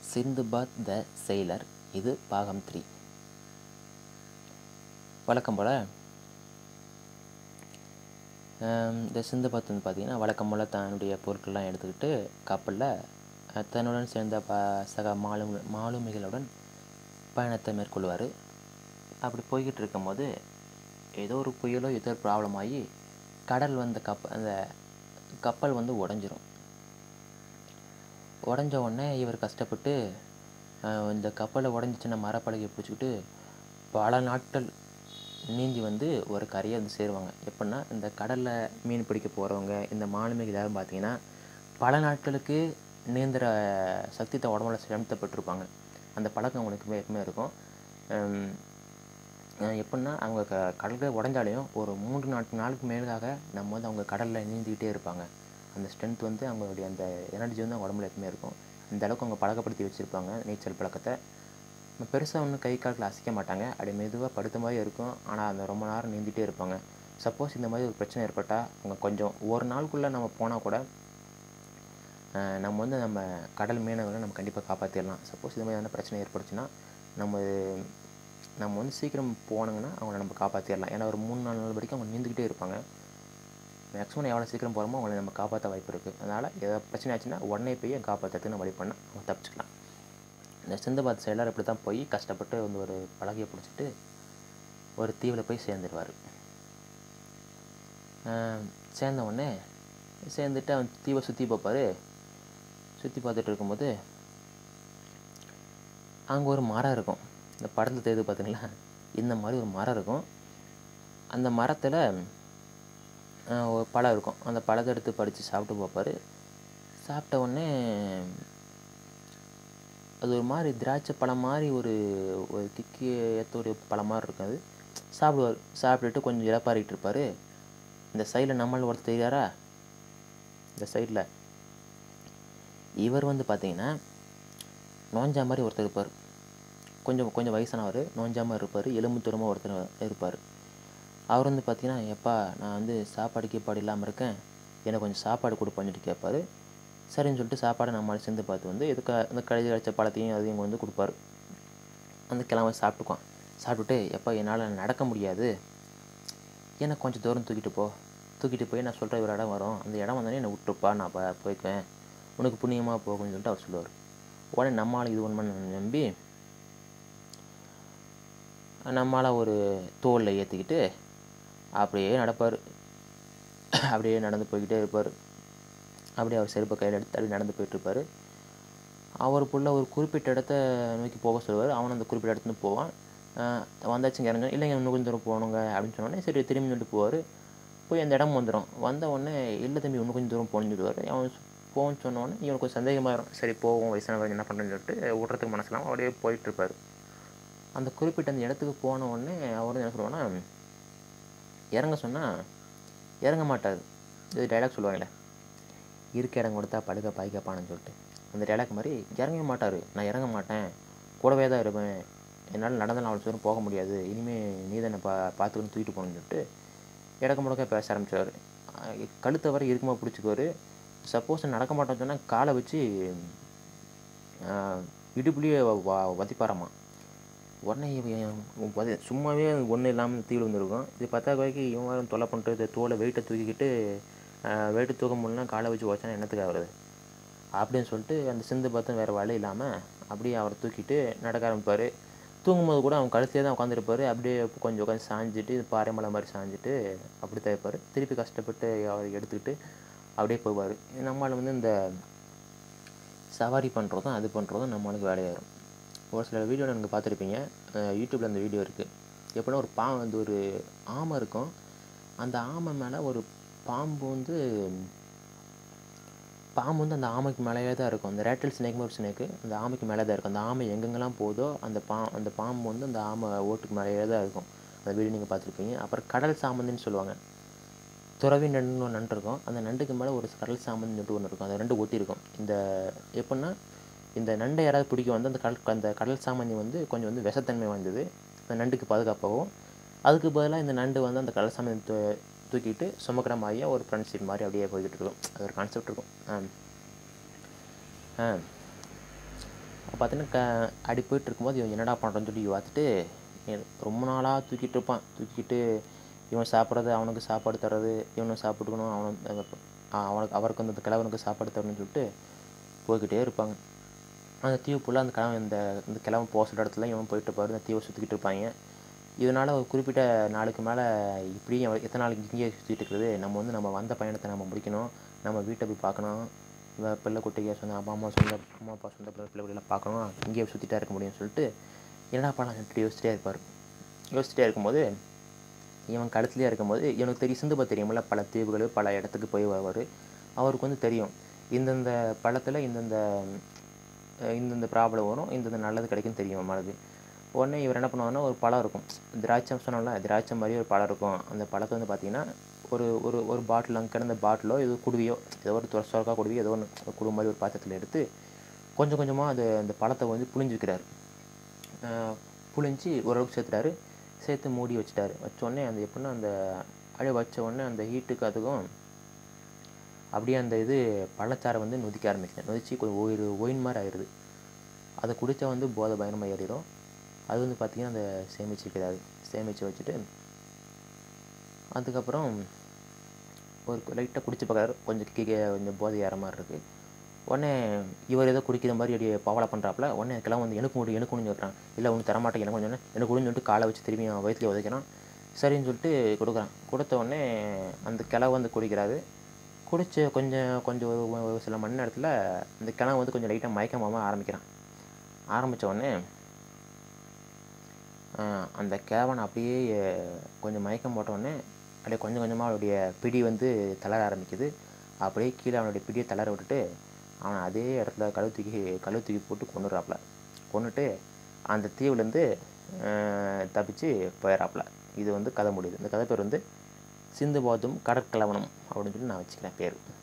சிந்துபாத் த sailor இது பாகம் three வழக்கம் போல் இந்த சிந்துபாத் வந்து பார்த்திங்கன்னா வழக்கம் போல் தன்னுடைய பொருட்கள்லாம் எடுத்துக்கிட்டு கப்பலில் தன்னுடன் சேர்ந்த ப சக மாலு மாலுமிகளுடன் பயணத்தை மேற்கொள்வார் அப்படி போய்கிட்டு இருக்கும்போது ஏதோ ஒரு புயலோ ஏதோ ஒரு ப்ராப்ளம் ஆகி கடல் வந்த கப்ப அந்த கப்பல் வந்து உடஞ்சிரும் உடஞ்ச உடனே இவர் கஷ்டப்பட்டு இந்த கப்பலை உடஞ்சிச்சின மரப்பலகையை பிடிச்சிக்கிட்டு பல நாட்கள் நீந்தி வந்து ஒரு கரையை வந்து சேருவாங்க எப்படின்னா இந்த கடலில் மீன் பிடிக்க போகிறவங்க இந்த மாலுமிகள் யாரும் பார்த்தீங்கன்னா பல நாட்களுக்கு நீந்துற சக்தித்தை உடம்புல செலுத்தப்பட்டிருப்பாங்க அந்த பழக்கம் அவங்களுக்கு எப்பவுமே இருக்கும் எப்படின்னா அவங்க க கடல்கள் உடஞ்சாலையும் ஒரு மூன்று நான்கு நாளுக்கு மேலாக நம்ம வந்து அவங்க கடலில் நீந்திக்கிட்டே இருப்பாங்க அந்த ஸ்ட்ரென்த் வந்து அவங்களுடைய அந்த எனர்ஜி வந்து அவங்க உடம்புல எப்பவுமே இருக்கும் இந்த அளவுக்கு அவங்க பழக்கப்படுத்தி வச்சுருப்பாங்க நீச்சல் பழக்கத்தை பெருசாக ஒன்றும் கை கால்கள் அசைக்க மாட்டாங்க அப்படி மெதுவாக படுத்த மாதிரி இருக்கும் ஆனால் அந்த ரொம்ப நேரம் நீந்திட்டே இருப்பாங்க சப்போஸ் இந்த மாதிரி ஒரு பிரச்சனை ஏற்பட்டால் அவங்க கொஞ்சம் ஒரு நாளுக்குள்ளே நம்ம போனால் கூட நம்ம வந்து நம்ம கடல் மீனவர்களை நம்ம கண்டிப்பாக காப்பாற்றிடலாம் சப்போஸ் இது மாதிரியான பிரச்சனை ஏற்பட்டுச்சுன்னா நம்ம நம்ம வந்து சீக்கிரம் போனாங்கன்னா அவங்கள நம்ம காப்பாற்றிடலாம் ஏன்னா ஒரு மூணு நாலு நாள் வரைக்கும் அவங்க நீந்துக்கிட்டே இருப்பாங்க மேக்ஸிமம் எவ்வளோ சீக்கிரம் போகிறோமோ அவங்கள நம்ம காப்பாற்ற வாய்ப்பு இருக்குது அதனால் ஏதாவது பிரச்சனை ஆச்சுன்னா உடனே போய் காப்பாற்றுறதுக்கு நம்ம வழி பண்ணால் அவங்க தப்பிச்சுக்கலாம் இந்த சிந்தபாத் செயலர் இப்படி தான் போய் கஷ்டப்பட்டு வந்து ஒரு பலகையை பிடிச்சிட்டு ஒரு தீவில் போய் சேர்ந்துடுவார் சேர்ந்த உடனே சேர்ந்துட்டு அவன் தீவை சுற்றி பார்ப்பார் சுற்றி பார்த்துட்டு இருக்கும்போது அங்கே ஒரு மரம் இருக்கும் இந்த படத்தில் தெரியுது பார்த்தீங்களா இந்த மாதிரி ஒரு மரம் இருக்கும் அந்த மரத்தில் ஒரு பழம் இருக்கும் அந்த பழத்தை எடுத்து படித்து சாப்பிட்டு பார்ப்பார் சாப்பிட்ட உடனே அது ஒரு மாதிரி திராட்சை பழம் மாதிரி ஒரு ஒரு திக்கி ஏற்ற பழம் மாதிரி இருக்கும் அது சாப்பிடுவார் சாப்பிட்டுட்டு கொஞ்சம் இழப்பாரிட்டு இருப்பார் இந்த சைடில் நம்மள ஒருத்தர் தெரியாரா இந்த சைடில் இவர் வந்து பார்த்தீங்கன்னா நோஞ்சா மாதிரி ஒருத்தர் இருப்பார் கொஞ்சம் கொஞ்சம் வயசானவர் நோஞ்சா மாதிரி இருப்பார் எலும்பு தூரமாக ஒருத்தர் இருப்பார் அவர் வந்து பார்த்தீங்கன்னா எப்பா நான் வந்து சாப்பாடு கீப்பாடு இல்லாமல் இருக்கேன் எனக்கு கொஞ்சம் சாப்பாடு கொடுப்பான்ட்டு கேட்பார் சரின்னு சொல்லிட்டு சாப்பாடை நம்மளால் சேர்ந்து பார்த்து வந்து இதுக்கு அந்த கழுதி கழிச்ச பழத்தையும் அதையும் வந்து கொடுப்பாரு அந்த கிழமை சாப்பிட்டுக்குவான் சாப்பிட்டுட்டு எப்போ என்னால் நடக்க முடியாது எனக்கு கொஞ்சம் தூரம் தூக்கிட்டு போ தூக்கிட்டு போய் நான் சொல்கிற ஒரு இடம் வரும் அந்த இடம் வந்தோடனே என்னை விட்டுருப்பா நான் ப போய்க்குவேன் உனக்கு புண்ணியமாக போகும்னு சொல்லிட்டு அவர் சொல்லுவார் உடனே நம்மளால் இது ஒன்று நம்பி நம்மளால் ஒரு தோலில் ஏற்றிக்கிட்டு அப்படியே நடப்பார் அப்படியே நடந்து போய்கிட்டே இருப்பார் அப்படியே அவர் செருப்பை கையில் எடுத்து அப்படி நடந்து போயிட்டுருப்பார் அவர் புள்ள ஒரு குறிப்பிட்ட இடத்த நோக்கி போக சொல்லுவார் அவன் அந்த குறிப்பிட்ட இடத்துக்கு போவான் வந்தாச்சுங்க இறங்க இல்லைங்க இன்னும் கொஞ்சம் தூரம் போகணுங்க அப்படின்னு சொன்னோடனே சரி திரும்பி சொல்லிட்டு போவார் போய் அந்த இடம் வந்துடும் வந்த உடனே இல்லை தம்பி இன்னும் கொஞ்சம் தூரம் போகணும்னு சொல்லுவார் அவன் போகணும்னு சொன்னோடனே இவனுக்கு கொஞ்சம் சந்தேகமாக இருக்கும் சரி போவோம் வயசானவர் என்ன பண்ணுறேன்னு சொல்லிட்டு விட்றதுக்கு மனசுலாம் அப்படியே போயிட்டுருப்பார் அந்த குறிப்பிட்ட அந்த இடத்துக்கு போன உடனே அவர் என்ன சொல்லுவான்னா இறங்க சொன்னால் இறங்க மாட்டார் இது டைலாக் சொல்லுவாங்களே இருக்க இடம் கொடுத்தா படுக்க பாய்க்கப்பான்னு சொல்லிட்டு அந்த டைலாக் மாதிரி இறங்க மாட்டார் நான் இறங்க மாட்டேன் கூடவே தான் இருப்பேன் என்னால் நடந்தால் அவ்வளோ தூரம் போக முடியாது இனிமேல் நீ தானே பா பார்த்துக்கணும் தூக்கிட்டு போகணும்னு சொல்லிட்டு இடக்க முடக்க பேச ஆரம்பிச்சிடுவார் கழுத்தை வரை இருக்குமா பிடிச்சிக்குவார் சப்போஸ் நடக்க மாட்டோம்னு சொன்னால் காலை வச்சு இடுப்புலேயே வதிப்பாராமா உடனே இவன் சும்மாவே ஒன்றும் இல்லாமல் தீவில் வந்துருக்கும் இது பத்தா குறைக்கு இவன் தொலை பண்ணிட்டு தோலை வெயிட்டை தூக்கிக்கிட்டு வெயிட்டு தூக்க முடியலனா காலை வச்சு வச்சானா என்னத்துக்கு ஆகுறது அப்படின்னு சொல்லிட்டு அந்த சிந்து பார்த்து வேறு வழி இல்லாமல் அப்படியே அவரை தூக்கிட்டு நடக்க ஆரம்பிப்பார் தூங்கும்போது கூட அவன் கழுத்தே தான் உட்காந்துருப்பார் அப்படியே கொஞ்சம் உட்காந்து சாஞ்சிட்டு பாறை மலை மாதிரி சாஞ்சிட்டு அப்படி தான் இருப்பார் திருப்பி கஷ்டப்பட்டு அவர் எடுத்துக்கிட்டு அப்படியே போவார் நம்மளால் வந்து இந்த சவாரி பண்ணுறதும் அது பண்ணுறதும் நம்மளுக்கு வேலையாயிரும் ஒரு சில வீடியோ நீங்கள் பார்த்துருப்பீங்க யூடியூப்பில் அந்த வீடியோ இருக்குது எப்படின்னா ஒரு பா வந்து ஒரு ஆமை இருக்கும் அந்த ஆமை மேலே ஒரு பாம்பு வந்து பாம்பு வந்து அந்த ஆமைக்கு மேலேயே தான் இருக்கும் அந்த ரேட்டல் ஸ்னேக் ஒரு ஸ்னேக்கு அந்த ஆமைக்கு மேலே தான் இருக்கும் அந்த ஆமை எங்கெங்கெல்லாம் போதோ அந்த பா அந்த பாம்பு வந்து அந்த ஆமை ஓட்டுக்கு மேலேயே தான் இருக்கும் அந்த வீடியோ நீங்கள் பார்த்துருப்பீங்க அப்புறம் கடல் சாமந்தின்னு சொல்லுவாங்க துறவி நண்டுன்னு ஒரு நண்டு இருக்கும் அந்த நண்டுக்கு மேலே ஒரு கடல் சாமந்தி நண்டு ஒன்று இருக்கும் அது ரெண்டு ஒட்டி இருக்கும் இந்த எப்படின்னா இந்த நண்டை யாராவது பிடிக்க வந்து அந்த கடல் அந்த கடல் சாமந்தி வந்து கொஞ்சம் வந்து விஷத்தன்மை வாய்ந்தது அந்த நண்டுக்கு பாதுகாப்பாகவும் அதுக்கு பதிலாக இந்த நண்டு வந்து அந்த கடல் சாமந்தி தூக்கிட்டு சுமக்கிற மாதிரியே ஒரு ஃப்ரெண்ட்ஷிப் மாதிரி அப்படியே போய்கிட்டு இருக்கும் அது ஒரு கான்செப்ட் இருக்கும் ஆ ஆ பார்த்தீங்கன்னா க அப்படி போயிட்டு இருக்கும்போது இவன் என்னடா பண்ணுறன்னு சொல்லி பார்த்துட்டு இவன் ரொம்ப நாளாக தூக்கிட்டு இருப்பான் தூக்கிட்டு இவன் சாப்பிட்றது அவனுக்கு சாப்பாடு தர்றது இவனும் சாப்பிட்டுக்கணும் அவனும் அவனுக்கு அவருக்கு வந்து அந்த கிழவனுக்கு சாப்பாடு தரணும்னு சொல்லிட்டு போய்கிட்டே இருப்பாங்க அந்த தீவு ஃபுல்லாக அந்த கிழவன் இந்த இந்த கிழவன் போக சொல்கிற இடத்துல இவன் போயிட்டு இருப்பாரு இந்த தீவை சுற்றிக்கிட்டு இருப்பாங்க இதனால் ஒரு குறிப்பிட்ட நாளுக்கு மேலே இப்படியும் எவ்வளோ- எத்தனை நாளைக்கு இங்கேயே சுற்றிட்டு இருக்கிறது நம்ம வந்து நம்ம வந்த பயணத்தை நம்ம முடிக்கணும் நம்ம வீட்டை போய் பார்க்கணும் இவ பிள்ளை குட்டிங்க சொந்த அப்பா அம்மா சொந்த அம்மா அப்பா சொந்த பிள்ளை பிள்ளை குட்டியெல்லாம் பார்க்கணும் இங்கேயே சுற்றிட்டா இருக்க முடியும்னு சொல்லிட்டு என்னடா பண்ணலாம் சொல்லிட்டு யோசிச்சிட்டே இருப்பார் யோசிச்சிட்டே இருக்கும்போது இவன் கடத்துலேயே இருக்கும்போது இவனுக்கு தெரியும் சிந்துபா தெரியுமில்ல பல தீவுகள் பல இடத்துக்கு போய் வருவார் அவருக்கு வந்து தெரியும் இந்தந்த பழத்தில் இந்தந்த அஹ், இந்தந்த ப்ராப்ளம் வரும் இந்தந்த நல்லது கிடைக்கும் தெரியும் மனது உடனே இவர் என்ன பண்ணுவாருன்னா ஒரு பழம் இருக்கும் திராட்சம் சொன்னோம்ல திராட்சை மாதிரி ஒரு பழம் இருக்கும் அந்த பழத்தை வந்து பார்த்தீங்கன்னா ஒரு ஒரு ஒரு பாட்டில் அங்கே கிடந்த பாட்டிலோ ஏதோ குடுவியோ ஏதோ ஒரு துர- சொரக்கா குடுவியோ ஏதோ ஒன்று குடு மாதிரி ஒரு பாத்திரத்தில் எடுத்து கொஞ்சம் கொஞ்சமாக அது அந்த பழத்தை வந்து புழிஞ்சு வைக்கிறாரு ஆஹ் புழிஞ்சு ஓரளவுக்கு சேர்த்துட்டாரு சேர்த்து மூடி வச்சுட்டாரு வச்ச உடனே அந்த எப்படின்னா அந்த அப்படியே வச்ச உடனே அந்த ஹீட்டுக்கு அதுக்கும் அப்படியே அந்த இது பழச்சாறை வந்து நொதிக்க ஆரம்பிக்குது நொதிச்சு கொஞ்சம் ஒரு ஒயின் மாதிரி ஆயிடுது அதை குடித்தா வந்து போதை பயணமாக ஏறிடும் அது வந்து பார்த்திங்கன்னா அந்த சேமிச்சு வைக்கிறாரு சேமித்து வச்சுட்டு அதுக்கப்புறம் ஒரு லைட்டாக குடிச்சு பார்க்குறாரு கொஞ்சம் கீழே கொஞ்சம் போதை ஏற மாதிரி இருக்குது உடனே இவர் ஏதோ குடிக்கிற மாதிரி அப்படியே பவளை பண்ணுறாப்புல உடனே கிளம்ப வந்து எனக்கு முடி எனக்கு முடிஞ்சு சொல்கிறான் இல்லை ஒன்று தரமாட்டேன் எனக்கு கொஞ்சம் எனக்கு முடிஞ்சு சொல்லிட்டு காலை வச்சு திரும்பி அவன் வயிற்றுல உதைக்கிறான் சரின்னு சொல்லிட்டு கொடுக்குறான் கொடுத்த உடனே அந்த கிளவு வந்து குடிக்கிறாரு குடிச்ச கொஞ்சம் கொஞ்சம் ஒரு ஒரு சில மணி நேரத்தில் அந்த கிணவு வந்து கொஞ்சம் லைட்டாக மயக்கமாக ஆரம்பிக்கிறான் ஆரம்பித்த உடனே ஆஹ், அந்த கேவன் அப்படியே அஹ், கொஞ்சம் மயக்கம் போட்ட உடனே அப்படியே கொஞ்சம் கொஞ்சமாக அவனுடைய பிடி வந்து தளர ஆரம்பிக்குது அப்படியே கீழே அவனுடைய பிடியை தளர விட்டுட்டு அவனை அதே இடத்துல கழுவு தூக்கி கழுவு தூக்கி போட்டு கொண்டுறாப்புல கொண்டுட்டு அந்த தீவுலேருந்து தப்பிச்சு போயிடறாப்புல இது வந்து கதை முடியுது இந்த கதை பேர் வந்து சிந்து பாத்தும் கடற்கலவனம் அப்படின்னு சொல்லி நான் வச்சுக்கிறேன் பேர்